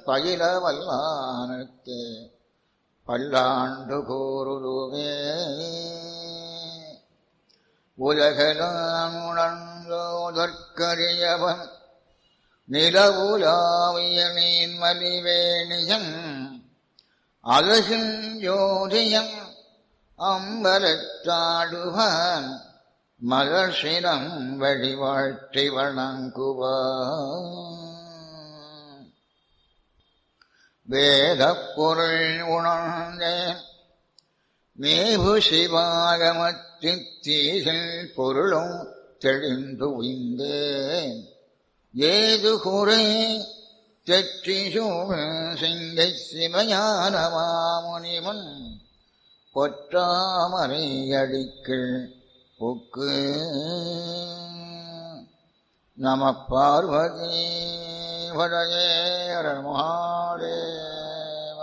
பயில வல்லானுக்கு பல்லாண்டு கூறுதுவே உலகெல்லாம் உணர்ந்தோதற்கரியவன் நிலவுலாவிய நீன்மலிவேணியன் அழகின் ஜோதியம் அம்பலத்தாடுவான் மலர்சினம் வழிவாழ்த்தி வணங்குவான் வேதப் பொருள் உணர்ந்தேன் மேபு சிவாகமத்தித்தீசில் பொருளும் தெளிந்து உய்ந்தேன் ஏது குறை தெற்றி சிங்கை சிவஞான மாமுனிவன் பொற்றாமரை அடிக்கள் புக்கு நம பார்வதி வடயேர மகாதேவ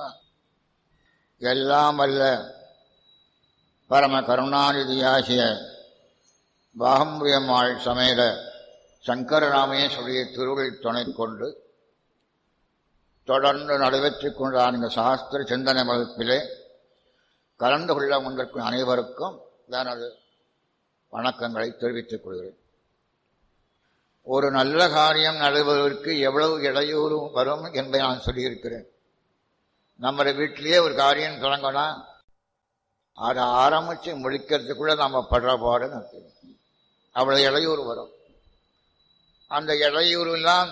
எல்லாம் வல்ல பரம கருணாநிதியாகிய பாகம்பிரியம்மாள் சமேத சங்கரராமேஸ்வரிய திருவிழ் துணை கொண்டு தொடர்ந்து நடைபெற்றுக் கொண்டான் இந்த சாஸ்திர சிந்தனை வகுப்பிலே கலந்து கொள்ள வந்திருக்கும் அனைவருக்கும் எனது வணக்கங்களை தெரிவித்துக் கொள்கிறேன் ஒரு நல்ல காரியம் நடைபெறுவதற்கு எவ்வளவு இடையூறு வரும் என்பதை நான் சொல்லியிருக்கிறேன் நம்ம வீட்டிலேயே ஒரு காரியம் தொடங்கினா அதை ஆரம்பித்து முடிக்கிறதுக்குள்ள நம்ம படுற பாடு அவ்வளவு இடையூறு வரும் அந்த இடையூறுலாம்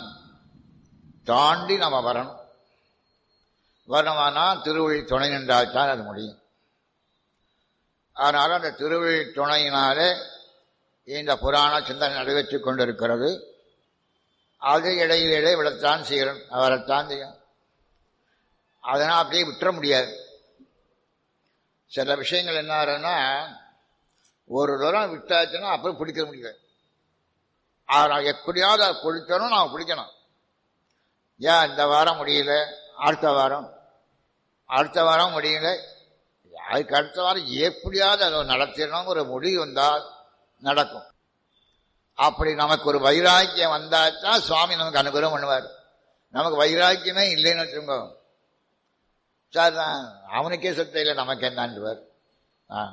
தாண்டி நம்ம வரணும் வரணுமானா திருவழி துணை நின்றால் தான் அது முடியும் அதனால் அந்த திருவழி துணையினாலே இந்த புராண சிந்தனை நடைபெற்றுக் கொண்டிருக்கிறது அது இடையிலே விடத்தான் செய்கிறோம் அவரைத்தான் செய்யும் அதனால் அப்படியே விட்டுற முடியாது சில விஷயங்கள் என்ன ஆகுதுன்னா ஒரு தூரம் விட்டாச்சுன்னா அப்புறம் பிடிக்க முடியல ஆனால் எப்படியாவது அதை பிடிக்கணும் நான் பிடிக்கணும் ஏன் இந்த வாரம் முடியல அடுத்த வாரம் அடுத்த வாரம் முடியல அதுக்கு அடுத்த வாரம் எப்படியாவது அதை நடத்திடணும் ஒரு முடிவு வந்தால் நடக்கும் அப்படி நமக்கு ஒரு வைராக்கியம் வந்தாதான் சுவாமி நமக்கு அனுகிரகம் பண்ணுவார் நமக்கு வைராக்கியமே இல்லைன்னு வச்சுக்கோங்க சார் தான் அவனுக்கே சொத்தை இல்லை நமக்கு என்னான்டுவார் ஆ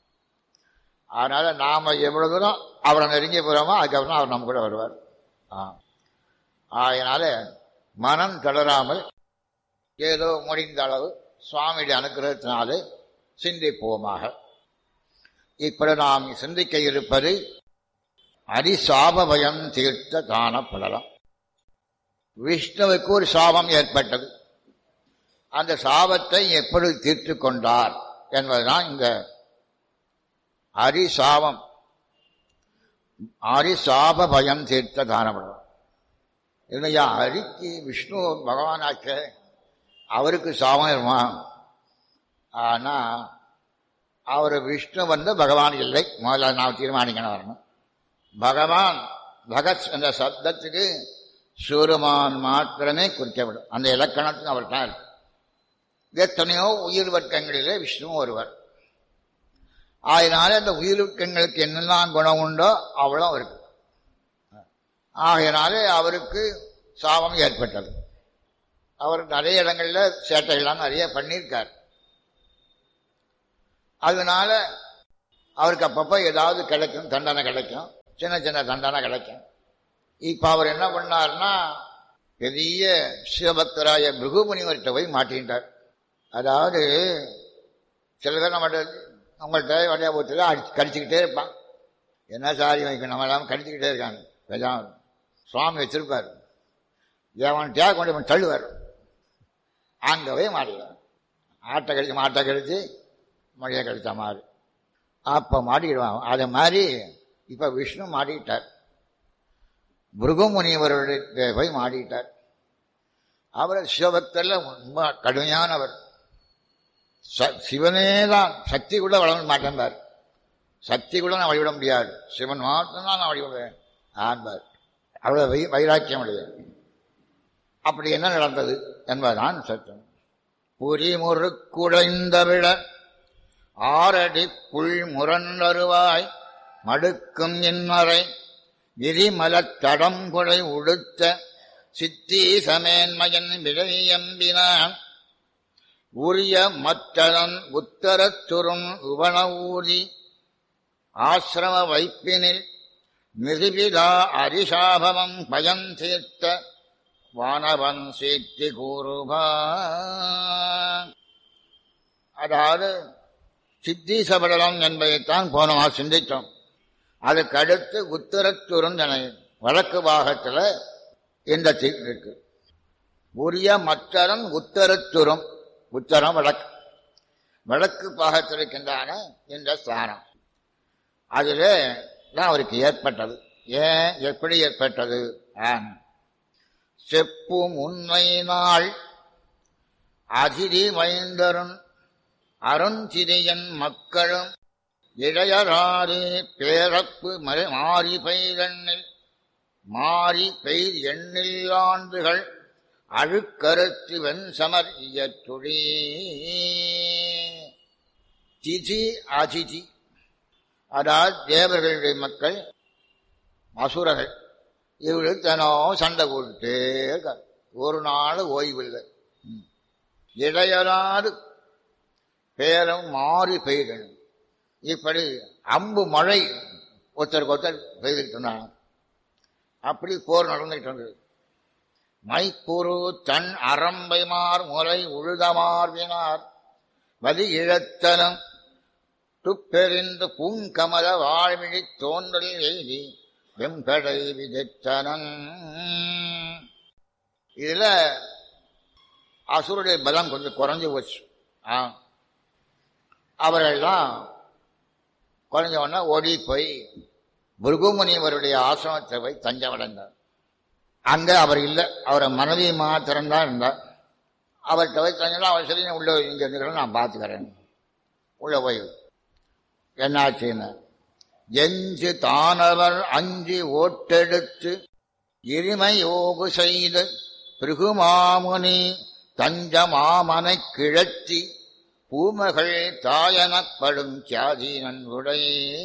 அதனால நாம எவ்வளவு தூரம் அவரை நெருங்கி போகிறோமோ அதுக்கப்புறம் அவர் நம்ம கூட வருவார் ஆ அதனால மனம் தளராமல் ஏதோ முடிந்த அளவு சுவாமியுடைய அனுகிரகத்தினாலே சிந்திப்போமாக இப்படி நாம் சிந்திக்க இருப்பது அரிசாப பயம் தீர்த்த தான பலரம் விஷ்ணுவுக்கு ஒரு சாபம் ஏற்பட்டது அந்த சாபத்தை எப்படி தீர்த்து கொண்டார் என்பதுதான் இந்த அரிசாபம் அரிசாப பயம் தீர்த்த தானபலம் இல்லையா ஹரிக்கு விஷ்ணு பகவானாச்ச அவருக்கு சாபம் இருமா ஆனா அவர் விஷ்ணு வந்து பகவான் இல்லை முதல்ல நான் தீர்மானிக்கணும் வரணும் பகவான் பகத் என்ற சப்தத்துக்கு சூரமான் மாத்திரமே குறிக்கப்படும் அந்த இலக்கணத்துக்கு அவர் தான் இருக்கு எத்தனையோ உயிர் வர்க்கங்களிலே விஷ்ணு ஒருவர் அதனால அந்த உயிர் வர்க்கங்களுக்கு என்னெல்லாம் குணம் உண்டோ அவ்வளோ இருக்கு ஆகையினாலே அவருக்கு சாபம் ஏற்பட்டது அவர் நிறைய இடங்கள்ல சேட்டைகள்லாம் நிறைய பண்ணியிருக்கார் அதனால அவருக்கு அப்பப்போ ஏதாவது கிடைக்கும் தண்டனை கிடைக்கும் சின்ன சின்ன தண்டனை கிடைக்கும் இப்ப அவர் என்ன பண்ணார்னா பெரிய சிவபக்தராய பிருகுமுனிவர்கிட்ட போய் மாட்டின்றார் அதாவது சில பேர் நம்மகிட்ட உங்கள்கிட்ட வடையா போத்துல அடிச்சு கடிச்சுக்கிட்டே இருப்பான் என்ன சாரி வைக்கணும் நம்ம எல்லாம் கடிச்சுக்கிட்டே இருக்காங்க பெஜாம் சுவாமி வச்சிருப்பார் எவன்கிட்டயா கொண்டு இவன் தள்ளுவார் அங்கே போய் மாட்டிடுவான் ஆட்டை கடிச்சு மாட்டை கடிச்சு மழையை கடிச்ச மாதிரி அப்போ மாட்டிக்கிடுவான் அதை மாதிரி இப்போ விஷ்ணு மாட்டிக்கிட்டார் பிருகுமுனிவருடைய போய் மாட்டிக்கிட்டார் அவர் சிவபக்தர்ல ரொம்ப கடுமையானவர் சிவனே தான் சக்தி கூட வளர மாட்டேன்பார் சக்தி கூட நான் வழிவிட முடியாது சிவன் மாத்திரம் நான் வழிவிடுவேன் ஆன்பார் அவ்வளவு வை வைராக்கியம் உடையது அப்படி என்ன நடந்தது என்பதுதான் சத்தம் புரி முறுக்குடைந்த விழ ஆரடி புல் முரண்டருவாய் மடுக்கும் இன்னறை விரிமலத் தடங்குடை உடுத்த சித்தி சமேன்மயன் விழையம்பினான் உரிய மற்றலன் உத்தரத்துறும் உவன ஊதி ஆசிரம வைப்பினில் மிருபிதா அரிசாபமம் பயன் தீர்த்த வானவன் சீத்தி கூறுபா அதாவது சித்தீசபடலம் என்பதைத்தான் போனமா சிந்தித்தோம் அதுக்கு அடுத்து உத்தரத்துருந்தனை வழக்கு பாகத்தில் இந்த தீ- இருக்கு உரிய மற்றரன் உத்தரத்துரம் உத்தரம் வழக்கு வழக்கு பாகத்தில் இருக்கின்றான இந்த ஸ்தானம் அதிலே தான் அவருக்கு ஏற்பட்டது ஏன் எப்படி ஏற்பட்டது ஆன். செப்பும் உண்மை நாள் அதிதி மைந்தரும் அருந்திரியன் மக்களும் இளையராறு பேரப்பு மறை- மாறி பெய்தெண்ணில் மாறி பெய்து எண்ணில் ஆண்டுகள் அழுக்கருத்து வெண்சமர் இயற்றுழி திதி அதிதி அதாவது தேவர்களுடைய மக்கள் அசுரர்கள் இவர்கள் தினம் சண்டை போட்டுட்டே இருக்கார் ஒரு நாள் ஓய்வில்லை ம். இடையராது பேரம் மாறி பெய்தல் இப்படி அம்பு மழை ஒருத்தருக்கு ஒருத்தர் பெய்துட்டு இருந்தாங்க அப்படி போர் நடந்துகிட்டு இருந்தது மைப்புரு தன் அரம்பைமார் முறை உழுதமார்வினார் வலி இழத்தனம் துப்பெறிந்து பூங்கமல வாழ்விழி தோன்றல் எய்தி வெம்படை விதைத்தனன் இதுல அசுருடைய பலம் கொஞ்சம் குறைஞ்சு போச்சு ஆ. அவர்கள்லாம் குறைஞ்ச உடனே ஓடி போய் புருகுமுனிவருடைய ஆசிரமத்தை போய் தஞ்சம் அடைந்தார் அங்க அவர் இல்லை அவரை மனைவி மாத்திரம்தான் இருந்தார் அவர்கிட்ட போய் தஞ்சம் அவர் சரி உள்ள இங்க இருக்கிற நான் பார்த்துக்கிறேன் உள்ள போய் என்னாச்சுன்னு எஞ்சு தானவர் அஞ்சு ஓட்டெடுத்து இருமை ஓகு செய்து பிருகுமாமுனி தஞ்ச மாமனை கிழத்தி பூமகள் தாயனப்படும் தியாதீனன் உடை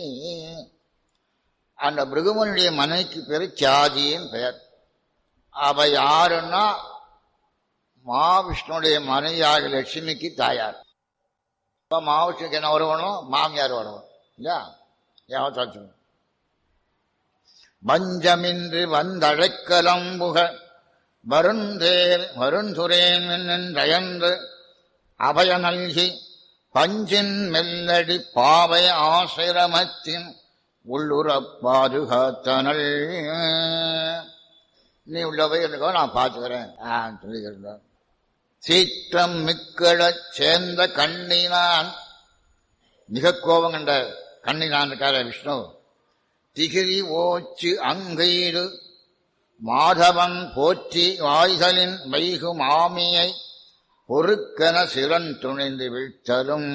அந்த பிருகுமனுடைய மனைக்கு பேரு தியாதியின் பெயர் அவ யாருன்னா மகாவிஷ்ணுடைய மனைவியாக லட்சுமிக்கு தாயார் இப்ப மகாவிஷ்ணுக்கு என்ன வருவனும் மாமியார் வருவன் இல்லையா யாவத்தாச்சு வஞ்சமின்றி வந்தழைக்கலம்புக வருந்தேர் வருந்துரேன் என்றயன்று அபய நல்கி பஞ்சின் மெல்லடி பாவை ஆசிரமத்தின் உள்ளுறப் பாதுகாத்தனள் நீ உள்ள போய் இருக்கோ நான் பார்த்துக்கிறேன் ஆ சொல்லிக்கிறேன் சீற்றம் மிக்கழச் சேர்ந்த கண்ணினான் மிக கோபம் கண்ட கண்ணினான் இருக்கார விஷ்ணு திகிரி ஓச்சு அங்கீடு மாதவன் போற்றி வாய்களின் வைகு மாமியை பொறுக்கன சிறன் துணிந்து வீழ்த்தலும்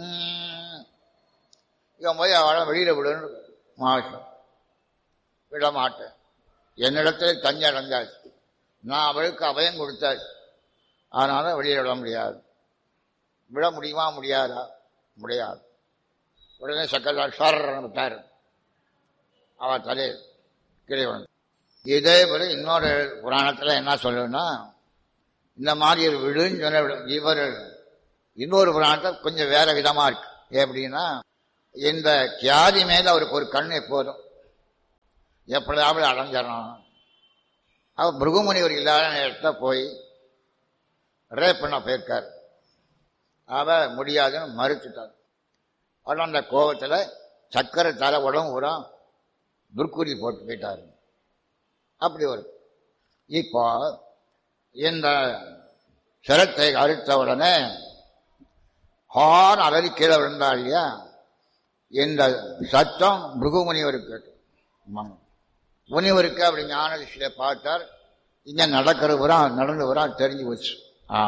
இவன் போய் அவளை வெளியில விடணும் மாஷம் விட மாட்டேன் என்னிடத்தில் தஞ்சை அடைஞ்சாச்சு நான் அவளுக்கு அபயம் கொடுத்தாச்சு அதனால வெளியில விட முடியாது விட முடியுமா முடியாதா முடியாது உடனே சக்கரா சார் விட்டார் அவ தலையில் கீழே விழுந்து இதே போல இன்னொரு புராணத்துல என்ன சொல்லுன்னா இந்த மாதிரி ஒரு விடுன்னு சொன்ன விடு. இவர் இன்னொரு புராணத்தை கொஞ்சம் வேற விதமா இருக்கு எப்படின்னா இந்த கியாதி மேல அவருக்கு ஒரு கண் எப்போதும் எப்படியாவது அடைஞ்சிடணும் அவர் பிருகுமுனி ஒரு இல்லாத நேரத்தை போய் ரேப் பண்ண போயிருக்கார் அவ முடியாதுன்னு மறுத்துட்டார் ஆனால் அந்த கோபத்துல சக்கரை தலை உடம்பு பூரா துர்க்குறி போட்டு போயிட்டாரு அப்படி வரும் இப்போ இந்த சிரத்தை அறுத்த உடனே ஹான் அலறி கீழே விழுந்தா இல்லையா இந்த சத்தம் பிருகுமுனிவருக்கு கேட்டு ஆமாங்க. முனிவருக்கு அப்படி ஞான திசையில பார்த்தார் இங்க நடக்கிற புறா நடந்து புறா தெரிஞ்சு போச்சு ஆ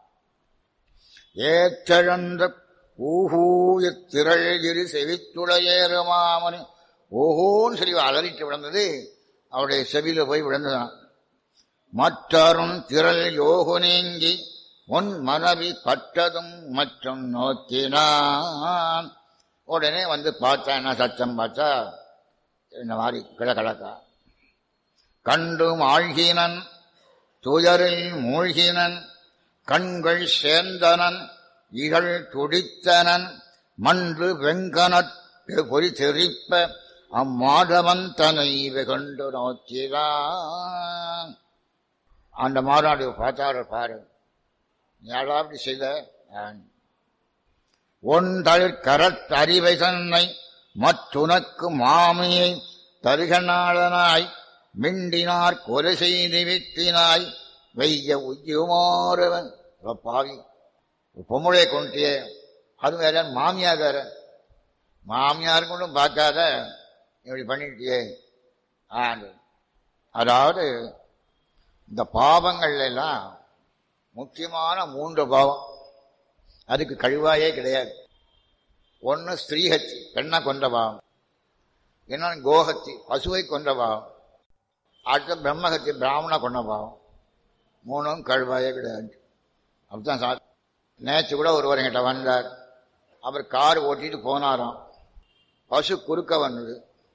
ஏற்றழந்த ஊஹூய திரள் இரு செவித்துளையேறுமாமனு ஓஹோன்னு சொல்லி அலறிட்டு விழுந்தது அவருடைய செவியில போய் விழுந்ததான் மற்றரும் திரள் யோகு நீங்கி உன் மனைவி பட்டதும் மற்றும் நோக்கினான் உடனே வந்து பார்த்தா என்ன சத்தம் பார்த்தா இந்த மாதிரி கிடக்கடக்கா கண்டும் ஆழ்கினன் துயரில் மூழ்கினன் கண்கள் சேர்ந்தனன் இகழ் துடித்தனன் மன்று வெங்கனத்து பொறி தெரிப்ப அம்மாதவன் தனை வெகுண்டு நோக்கிறான் அந்த மாநாடு பார்த்தாரு பாரு யாரா அப்படி செய்த ஒன்றல் கரத் அறிவை தன்னை மற்றுனக்கு மாமியை தருகநாளனாய் மிண்டினார் கொலை செய்து விட்டினாய் வெய்ய உய்யுமாறவன் பாவி பொம்முளையை கொண்டியே அது வேற மாமியார் வேற மாமியார் கொண்டும் பார்க்காத இப்படி பண்ணிட்டியே ஆண்டு அதாவது இந்த பாவங்கள்ல எல்லாம் முக்கியமான மூன்று பாவம் அதுக்கு கழிவாயே கிடையாது ஒன்று ஸ்திரீஹத்தி பெண்ணை கொண்ட பாவம் இன்னொன்று கோஹத்தி பசுவை கொண்ட பாவம் அடுத்த பிரம்மஹத்தி பிராமண கொண்ட பாவம் மூணும் கழுவாயே கிடையாது அப்படித்தான் சா நேற்று கூட ஒருவர் என்கிட்ட வந்தார் அவர் கார் ஓட்டிட்டு போனாராம் பசு குறுக்க வந்தது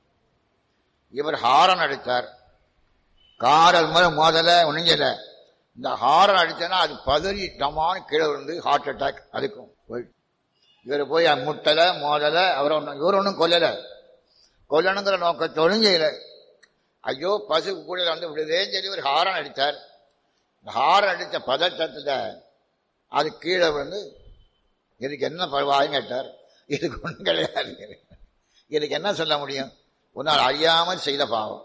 இவர் ஹாரன் அடித்தார் கார் அது மாதிரி மோதல ஒணிஞ்சல இந்த ஹாரன் அடிச்சனா அது பதறி டமான்னு கீழே விழுந்து ஹார்ட் அட்டாக் அதுக்கும் போயிட்டு இவர் போய் முட்டல மோதல அவர் ஒன்றும் இவர் ஒன்றும் கொல்லல கொல்லணுங்கிற நோக்கத்தோடும் செய்யல ஐயோ பசு கூட வந்து விடுதேன்னு சொல்லி ஒரு ஹாரன் அடித்தார் இந்த ஹாரன் அடித்த பதட்டத்தில் அது கீழே வந்து இதுக்கு என்ன பரவாயின்னு கேட்டார் இதுக்கு ஒன்றும் கிடையாது இதுக்கு என்ன சொல்ல முடியும் உன்னால் அறியாமல் செய்த பாவம்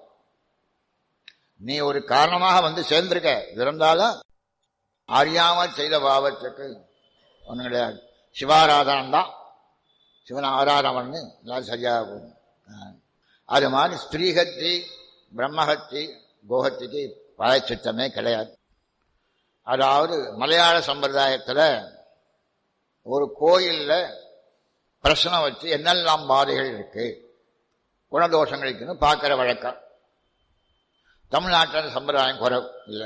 நீ ஒரு காரணமாக வந்து சேர்ந்திருக்க இருந்தாலும் அறியாமல் செய்த பாவத்துக்கு ஒன்றும் கிடையாது சிவாராதனம் தான் சிவன் ஆராதனம் பண்ணு எல்லாம் சரியாக போகும் அது மாதிரி ஸ்திரீஹத்தி பிரம்மஹத்தி கோஹத்திக்கு பாயச்சித்தமே கிடையாது அதாவது மலையாள சம்பிரதாயத்தில் ஒரு கோயிலில் பிரச்சனை வச்சு என்னெல்லாம் பாதைகள் இருக்கு குணதோஷங்கள் இருக்குன்னு பார்க்குற வழக்கம் தமிழ்நாட்டில் சம்பிரதாயம் குறை இல்லை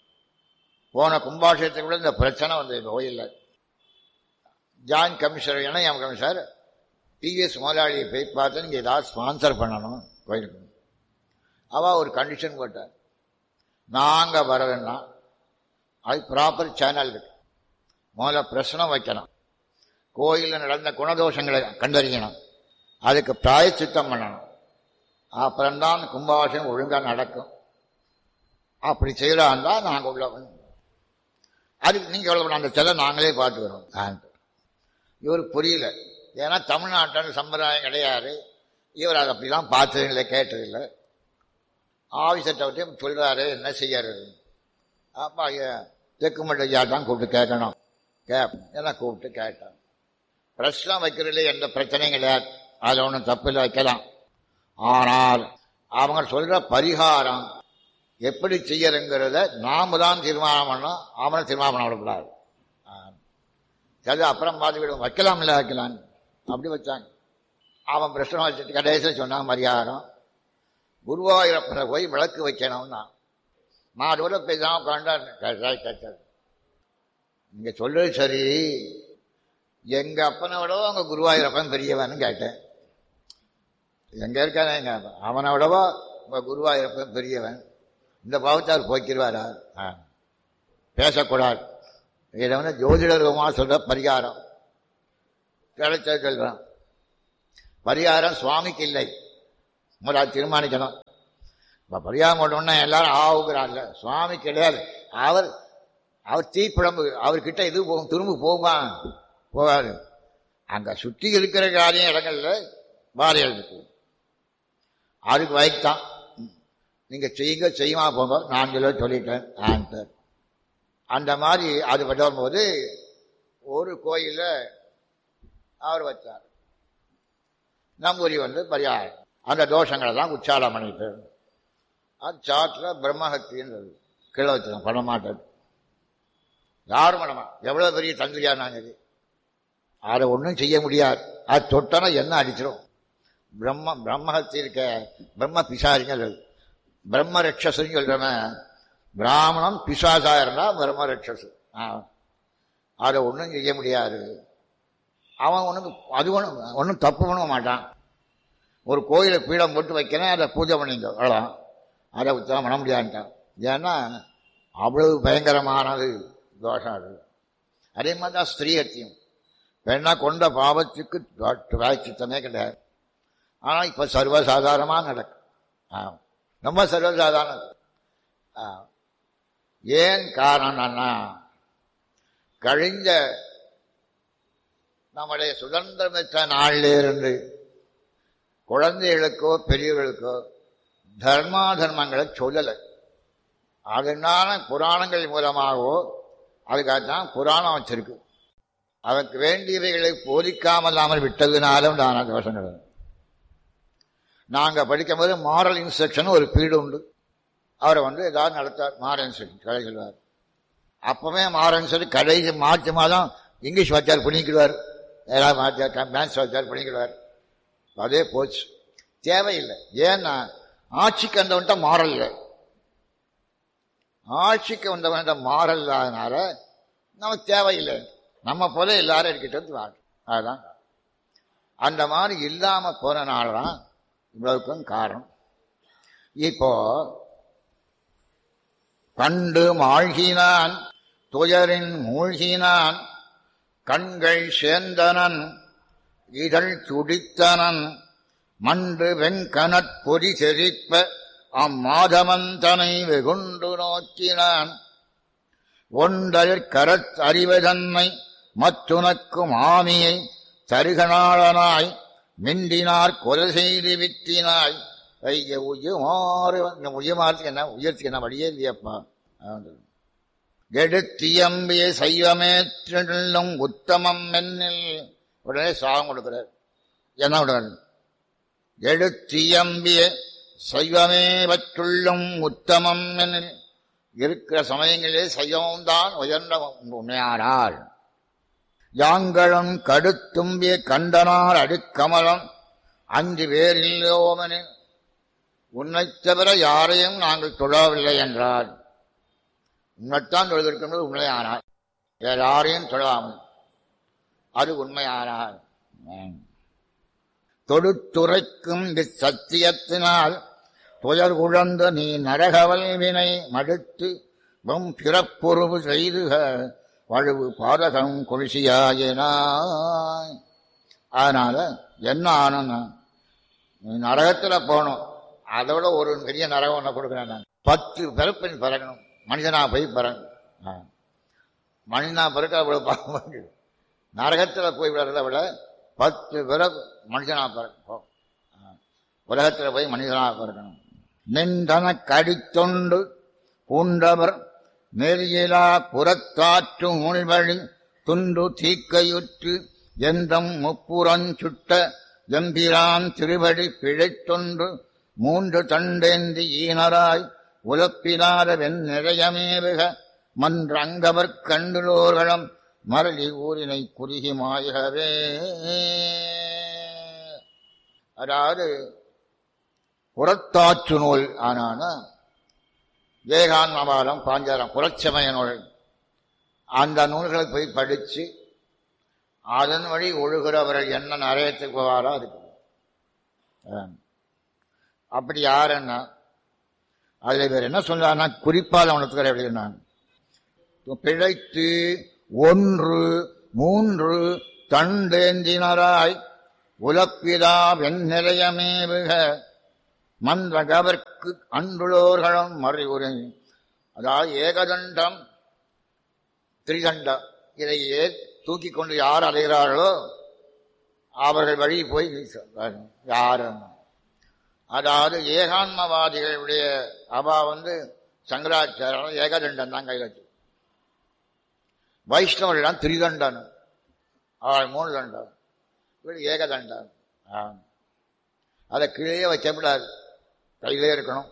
போன கும்பாஷயத்துக்கு கூட இந்த பிரச்சனை வந்து கோயிலில் ஜாயின்ட் கமிஷனர் இணையம் கமிஷனர் டிவிஎஸ் முதலாளியை போய் பார்த்து நீங்கள் ஏதாவது ஸ்பான்சர் பண்ணணும் கோயிலுக்கு அவள் ஒரு கண்டிஷன் போட்டார் நாங்கள் வரவேன்னா அது ப்ராப்பர் சேனல் இருக்கு முதல்ல பிரச்சனை வைக்கணும் கோயிலில் நடந்த குணதோஷங்களை கண்டறியணும் அதுக்கு பிராயச்சித்தம் பண்ணணும் அப்புறம்தான் கும்பாபிஷேகம் ஒழுங்காக நடக்கும் அப்படி செய்யலான் தான் நாங்கள் உள்ள அதுக்கு நீங்கள் எவ்வளோ அந்த செல்லை நாங்களே பார்த்துக்கிறோம் இவருக்கு புரியல ஏன்னா தமிழ்நாட்டில் சம்பிரதாயம் கிடையாது இவர் அதை அப்படிலாம் பார்த்ததில்லை கேட்டதில்லை ஆஃபீஸர்கிட்ட விட்டு சொல்கிறாரு என்ன செய்யறது அப்போ தெக்குமட்ட ஐயா தான் கூப்பிட்டு கேட்கணும் கேப் எல்லாம் கூப்பிட்டு கேட்டேன் பிரச்சனை வைக்கிறதுல எந்த பிரச்சனையும் கிடையாது அதை ஒன்றும் தப்பில் வைக்கலாம் ஆனால் அவங்க சொல்ற பரிகாரம் எப்படி செய்யறங்கிறத நாம தான் தீர்மானம் பண்ணோம் அவனை தீர்மானம் பண்ண விடக்கூடாது சரி அப்புறம் பார்த்து விடுவோம் வைக்கலாம் இல்லை வைக்கலாம் அப்படி வச்சாங்க அவன் பிரச்சனை வச்சுட்டு கடைசியில் சொன்னான் பரிகாரம் குருவாயூரப்பனை போய் விளக்கு வைக்கணும்னா நான் கூட பேசாம உட்காண்டாரு கேட்டார் நீங்க சொல்றது சரி எங்க அப்பனை விடவோ அவங்க குருவாயூரப்பன் பெரியவன்னு கேட்டேன் எங்க இருக்கானே எங்க அவனை விடவோ உங்க குருவாயூரப்பன் பெரியவன் இந்த பாவத்தார் போய்க்கிடுவாரா பேசக்கூடாது இதை வந்து ஜோதிடர்வமா சொல்ற பரிகாரம் கிடைச்ச சொல்றான் பரிகாரம் சுவாமிக்கு இல்லை முதல்ல தீர்மானிக்கணும் இப்போ பரிகாரம் கொண்டோன்னா எல்லாரும் ஆகுகிறான்ல சுவாமி கிடையாது அவர் அவர் தீப்பிழம்பு அவர்கிட்ட இது போகும் திரும்ப போகுமா போகாது அங்க சுற்றி இருக்கிற காரியம் இடங்கள்ல வாரியல் இருக்கு அதுக்கு வயத்தான் நீங்க செய்யுங்க செய்யுமா போங்க நான் சொல்ல சொல்லிட்டேன் ஆன்சர் அந்த மாதிரி அது வரும்போது ஒரு கோயில அவர் வச்சார் நம்பூரி வந்து பரிகாரம் அந்த தோஷங்களை தான் உச்சாரம் பண்ணிட்டு அது சாட்டில் பிரம்மஹத்தின்னு கீழே வச்சிருக்கோம் பண்ண மாட்டேன் யாரும் பண்ண மாட்டேன் எவ்வளோ பெரிய தந்திரியா நாங்கள் அதை ஒன்றும் செய்ய முடியாது அது தொட்டனா என்ன அடிச்சிடும் பிரம்ம பிரம்மஹத்தி இருக்க பிரம்ம பிசாரிங்க பிரம்ம ரட்சசுன்னு சொல்றவன் பிராமணன் பிசாசா இருந்தா பிரம்ம ரட்சசு அதை ஒன்றும் செய்ய முடியாது அவன் ஒன்றும் அது ஒன்றும் ஒன்றும் தப்பு பண்ண மாட்டான் ஒரு கோயிலை பீடம் போட்டு வைக்கிறேன் அதை பூஜை பண்ணிங்க அவ்வளோ அதை உத்தரம் பண்ண முடியாதுட்டான் ஏன்னா அவ்வளவு பயங்கரமானது தோஷம் அது அதே மாதிரி தான் ஸ்திரீகத்தியம் பெண்ணா கொண்ட பாவத்துக்கு பிராய்ச்சித்தமே கிடையாது ஆனால் இப்போ சர்வசாதாரணமாக நடக்கும் ஆ ரொம்ப சர்வசாதாரணம் ஆ ஏன் காரணம்னா கழிஞ்ச நம்முடைய சுதந்திரம் பெற்ற நாளிலிருந்து குழந்தைகளுக்கோ பெரியவர்களுக்கோ தர்மா தர்மங்களை சொல்லலை அதனால புராணங்கள் மூலமாகவோ அதுக்காகத்தான் புராணம் வச்சிருக்கு அதற்கு வேண்டியவைகளை போதிக்காமல் இல்லாமல் விட்டதுனால உண்டான தோஷங்கள் நாங்கள் படிக்கும்போது மாரல் இன்ஸ்ட்ரக்ஷன் ஒரு பீடு உண்டு அவரை வந்து ஏதாவது நடத்தார் மாரல் இன்ஸ்ட்ரக்ஷன் கதை சொல்வார் அப்பவே மாரல் சொல்லி கடைசி மார்ச் மாதம் இங்கிலீஷ் வாத்தியார் பண்ணிக்கிடுவார் ஏதாவது வாத்தியார் மேத்ஸ் வாத்தியார் பண்ணிக்கிடுவார் அதே போச்சு தேவையில்லை ஏன்னா ஆட்சிக்கு வந்தவன்ட்ட மாறல் இல்லை ஆட்சிக்கு வந்தவன்ட்ட மாறல் இல்லாதனால நமக்கு தேவையில்லை நம்ம போல எல்லாரும் எடுக்கிட்டு வந்து வாங்க அதுதான் அந்த மாதிரி இல்லாம போனனால தான் இவ்வளவுக்கும் காரணம் இப்போ கண்டு மாழ்கினான் துயரின் மூழ்கினான் கண்கள் சேர்ந்தனன் இதழ் துடித்தனன் மண்டு வெங்கனற் பொறி செறிப்ப அம்மாதவந்தனை வெகுண்டு நோக்கினான் ஒன்றற் கரத் அறிவதன்மை மற்றுனக்கு மாமியை தருகனாளனாய் மிண்டினார் கொலை செய்து விட்டினாய் ஐய உயுமாறு உயமாறதுக்கு என்ன உயர்த்துக்கு என்ன வழியே இல்லையப்பா எடுத்தியம்பிய சைவமேற்றும் உத்தமம் மென்னில் உடனே சாகம் கொடுக்கிறார் என்ன உடனே எடுத்தியம்பிய சைவமே வற்றுள்ளும் உத்தமம் எனில் இருக்கிற சமயங்களிலே சைவம்தான் உயர்ந்த உண்மையானார் யாங்களும் கடுத்தும்பிய கண்டனார் அடுக்கமலம் அஞ்சு பேரில்லோமெனில் உன்னைத் தவிர யாரையும் நாங்கள் தொழவில்லை என்றார் உன்னைத்தான் தொழுதிருக்கின்றது உண்மையானார் வேற யாரையும் தொழாமல் அது உண்மையானார் தொடுத்துரைக்கும் இச்சத்தியத்தினால் துயர் குழந்த நீ நரகவல் வினை மடுத்து வம் பிறப்புறவு செய்துக வழுவு பாதகம் கொள்சியாயினாய் அதனால என்ன ஆனன்னா நீ நரகத்துல போகணும் அதோட ஒரு பெரிய நரகம் ஒன்று கொடுக்குறேன் நான் பத்து பிறப்பின் பிறக்கணும் மனிதனா போய் பிறக்கணும் மனிதனா பிறக்க அவ்வளவு பாவம் நரகத்துல போய் விடுறத விட பத்து பிறகு மனுஷனா பிறக்கும் உலகத்துல போய் மனிதனா பிறக்கணும் நின்றன கடித்தொண்டு பூண்டவர் நெறியிலா புறத்தாற்று உள்வழி துண்டு தீக்கையுற்று எந்தம் முப்புறஞ்சுட்ட எம்பிரான் திருவடி பிழைத்தொன்று மூன்று தண்டேந்தி ஈனராய் உலப்பிலாத வெண் நிறையமேவுக மன்றங்கவர் கண்டுலோர்களும் மரளி ஊரினை குறுகி மாயகவே அதாவது புறத்தாற்று நூல் ஆனான ஏகான்மபாலம் பாஞ்சாரம் புறச்சமய நூல் அந்த நூல்களை போய் படித்து அதன் வழி ஒழுகிறவர்கள் என்ன நரயத்துக்கு போவாரோ அதுக்கு அப்படி யாருன்னா அதில் இவர் என்ன சொல்றாருன்னா குறிப்பால் அவனுக்கு எப்படின்னா பிழைத்து ஒன்று மூன்று தண்டேந்தினராய் உலப்பிதா வெண்நிலையமேவுக மன்றகவர்க்கு அன்புளோர்களும் மறைவுரை அதாவது ஏகதண்டம் திரிதண்டம் இதையே தூக்கி கொண்டு யார் அடைகிறார்களோ அவர்கள் வழி போய் யார் அதாவது ஏகான்மவாதிகளுடைய அவா வந்து சங்கராச்சாரம் ஏகதண்டம் தான் கையில் வச்சு வைஷ்ணவர்கள் திரிதண்டன் அவள் மூணு தண்டம் இவர் ஏகதண்டம் அதை கீழே வைக்கப்படாது கையிலே இருக்கணும்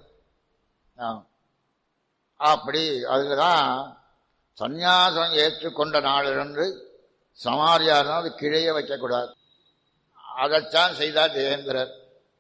அப்படி அதுதான் சந்நியாசம் ஏற்றுக்கொண்ட நாளிலிருந்து சமாரியாரம் அது கீழே வைக்கக்கூடாது அதைத்தான் செய்தார் தேவேந்திரர்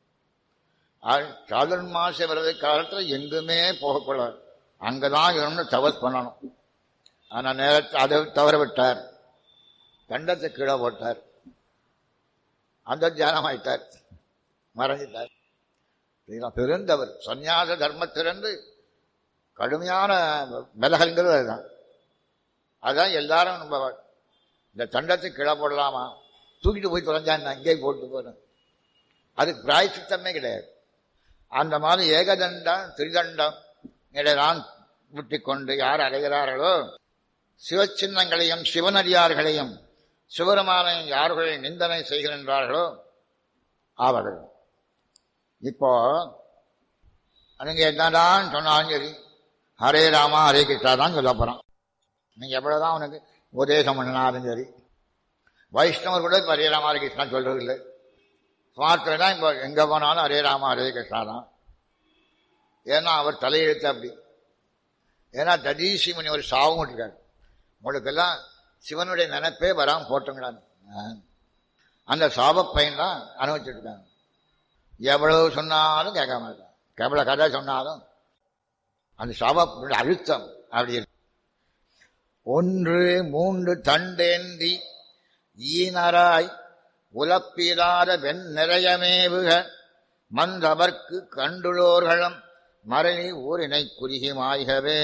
சாதுர்மாச விரத காலத்தில் எங்குமே போகக்கூடாது அங்கதான் இருந்து தவஸ் பண்ணணும் ஆனால் நேரத்தை அதை தவற விட்டார் கண்டத்தை கீழே போட்டார் அந்த தியானம் ஆயிட்டார் மறைஞ்சிட்டார் பெருந்தவர் சந்நியாச தர்மத்திலிருந்து கடுமையான விலகல்ங்கிறது அதுதான் அதுதான் எல்லாரும் நம்ம இந்த தண்டத்தை கீழே போடலாமா தூக்கிட்டு போய் தொலைஞ்சான் அங்கேயே போட்டு போறேன் அதுக்கு பிராய்ச்சித்தமே கிடையாது அந்த மாதிரி ஏகதண்டம் திரிதண்டம் இடைதான் விட்டு கொண்டு யார் அடைகிறார்களோ சிவச்சின்னங்களையும் சிவனடியார்களையும் சிவருமானையும் யார்களை நிந்தனை செய்கின்றார்களோ அவர்கள் இப்போ நீங்க என்னதான் சொன்னாலும் சரி ஹரே ராமா ஹரே கிருஷ்ணா தான் சொல்ல போறான் நீங்க எவ்வளவுதான் உனக்கு உபதேசம் பண்ணினாலும் சரி வைஷ்ணவர் கூட இப்போ ஹரே ராமா ஹரே கிருஷ்ணா சொல்றது இல்லை ஸ்மார்த்தில் தான் இப்போ எங்கே போனாலும் ஹரே ராமா ஹரே கிருஷ்ணா தான் ஏன்னா அவர் தலையெழுத்து அப்படி ஏன்னா ததீசி மணி ஒரு சாவும் இருக்காரு உங்களுக்கெல்லாம் சிவனுடைய நினைப்பே வராமல் போட்டுங்களான்னு அந்த சாப பையன் தான் அனுபவிச்சுட்டு இருக்காங்க எவ்வளவு சொன்னாலும் கேட்க மாட்டான் எவ்வளவு கதை சொன்னாலும் அந்த சாப அழுத்தம் அப்படி இருக்கு ஒன்று மூன்று தண்டேந்தி ஈனராய் உலப்பிடாத வெண் நிறையமேவுக மந்தவர்க்கு கண்டுளோர்களும் மரணி ஊரினை குறுகிமாய்கவே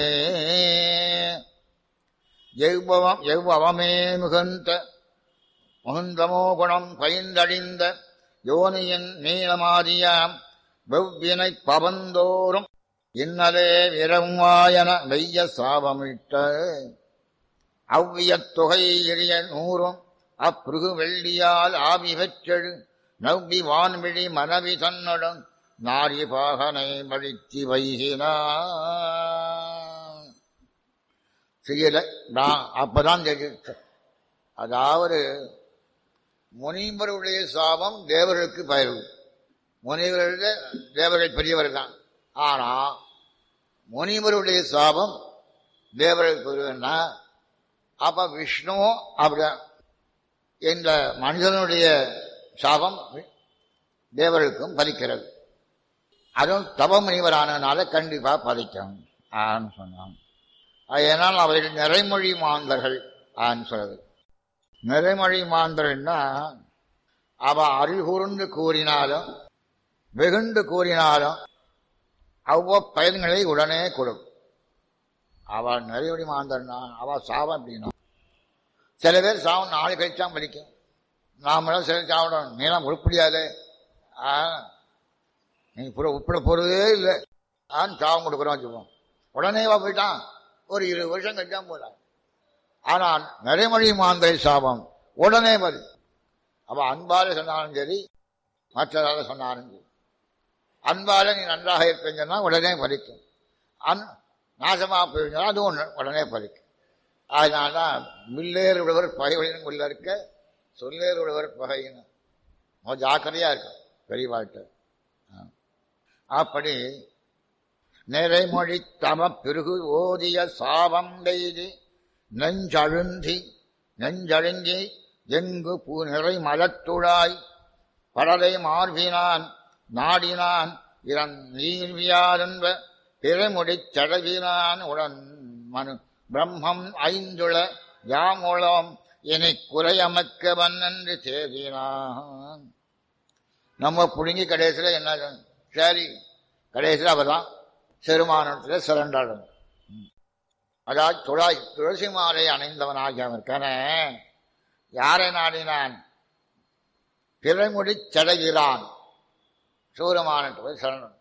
எவ்வவம் எவ்வவமே மிகுந்த முகுந்தமோ குணம் பயின்றடிந்த யோனியின் நீளமாதியாம் வெவ்வினை பவந்தோறும் இன்னலே விரவாயன வெய்ய சாபமிட்ட அவ்வியத் தொகை எரிய நூறும் அப்ருகு வெள்ளியால் ஆவி பெற்றெழு நவ்வி வான்விழி மனவி தன்னுடன் நாரி பாகனை மழித்தி வைகினான் செய்யல நான் அப்பதான் தெரிஞ்சு அதாவது முனிவருடைய சாபம் தேவர்களுக்கு பயிர்வு முனிவர்களுடைய தேவர்கள் பெரியவர் தான் ஆனா முனிவருடைய சாபம் தேவர்களுக்கு பெரியவர்னா அப்ப விஷ்ணுவும் அப்படிதான் இந்த மனிதனுடைய சாபம் தேவர்களுக்கும் பலிக்கிறது அதுவும் தவ முனிவரானதுனால கண்டிப்பா பலிக்கும் ஆன்னு சொன்னான் அதனால் அவர்கள் நிறைமொழி மாந்தர்கள் ஆன்னு சொல்றது நிறைமொழி மாந்தர்கள்னா அவ அறிகூர்ந்து கூறினாலும் வெகுண்டு கூறினாலும் அவ்வ பயன்களை உடனே கொடுக்கும் அவ நிறைமொழி மாந்தர்னா அவ சாபம் அப்படின்னா சில பேர் சாவம் நாலு கழிச்சாம் படிக்கும் நாமெல்லாம் சில சாப்பிடணும் நீலாம் உருப்படியாது ஆ நீ புற உப்பிட போறதே இல்லை ஆன்னு சாபம் கொடுக்குறோம் வச்சுப்போம் உடனேவா போயிட்டான் ஒரு இருபது வருஷம் கழிச்சா போறான் ஆனால் நடைமொழி மாந்தை சாபம் உடனே வரும் அவ அன்பால சொன்னாலும் சரி மற்றதால சொன்னாலும் சரி அன்பால நீ நன்றாக இருப்பீங்கன்னா உடனே பலிக்கும் அன் நாசமா போயிருந்தா அதுவும் உடனே பலிக்கும் அதனால்தான் மில்லேறு விடுவர் பகைவழின் உள்ள இருக்க சொல்லேறு விடுவர் பகையின ஜாக்கிரதையா இருக்கும் பெரியவாழ்கிட்ட அப்படி நிறைமொழி தம பிறகு ஓதிய சாபம் எய்தி நெஞ்சழுந்தி நெஞ்சழுங்கி எங்கு பூ நிறை மலத்துழாய் படலை மார்பினான் நாடினான் இறன் நீர்வியாதென்ப பிறமுடிச் சடவினான் உடன் மனு பிரம்மம் ஐந்துள யாமுளம் இனி குறையமக்க வன்னென்று தேதினான் நம்ம புடுங்கி கடைசியில் என்ன சரி கடைசியில் அவதான் செருமானத்தில் சிறண்டாடும் அதாவது துளாய் துளசி மாலை அணைந்தவனாகிய இருக்கான யாரை நாடினான் பிறமுடி சடைகிறான் சூரமானட்டு சரணன்